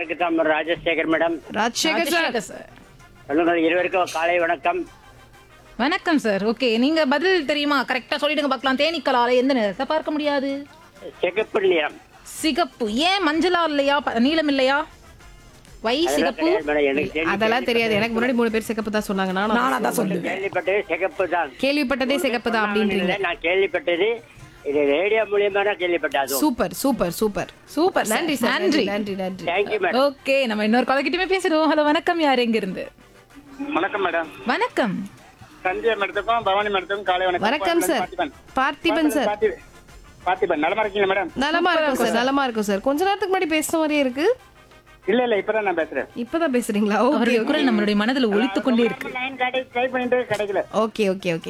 கிழக்கு தாமர் Rajasekar madam Rajasekar sir Rajasekar sir சொல்லுங்கள் இருவருக்கும் காலை வணக்கம் வணக்கம் சார் ஓகே நீங்க பதில் தெரியுமா கரெக்டா சொல்லிடுங்க பார்க்கலாம் தேனீக்கலால எந்த நிறத்தை பார்க்க முடியாது சிகப்பு நிறம் சிகப்பு ஏன் மஞ்சளா இல்லையா ப- நீலம் இல்லையா வை அதெல்லாம் சிகப்பு கிடையாது மேடம் எனக்கு தெரிஞ்சு அதெல்லாம் தெரியாது எனக்கு முன்னாடி மூணு பேர் சிகப்பு தான் சொன்னாங்க நானும் நானா தான் சொல்லுவேன் கேள்விப்பட்டது சிகப்பு தான் கேள்விப்பட்டதே சிகப்பு தான் அப்படின்றீங்க நான் கேள்விப்பட்டது இது ரேடியோ மூலியமா தான் கேள்விப்பட்டேன் அதுவும் சூப்பர் சூப்பர் சூப்பர் சூப்பர் நன்றி சார் நன்றி நன்றி நன்றி தேங்க்யூ மேடம் ஓகே நம்ம இன்னொரு கலக்கிட்டுமே பேசிடுவோம் ஹலோ வணக்கம் யார் எங்க இருந்து வணக்கம் மேடம் வணக்கம் சஞ்சய் மேடத்துக்கும் பவானி மேடத்துக்கும் காலை வணக்கம் வணக்கம் சார் பார்த்திபன். பார்த்திபன் சார் பார்த்திபன். பார்த்திபன் நலமா இருக்கீங்களா மேடம் நலமா இருக்கும் சார் நலமா இருக்கும் சார் கொஞ்ச நேரத்துக்கு முன்னாடி பேசின மாதிரியே இருக்கு இல்ல இல்ல இப்பதான் நான் பேசுறேன் இப்பதான் பேசுறீங்களா ஓகே அவருடைய குரல் நம்மளுடைய மனதில் ஒலித்துக் கொண்டே இருக்கு லைன் கடை ட்ரை பண்ணிட்டு கிடைக்கல ஓகே ஓகே ஓகே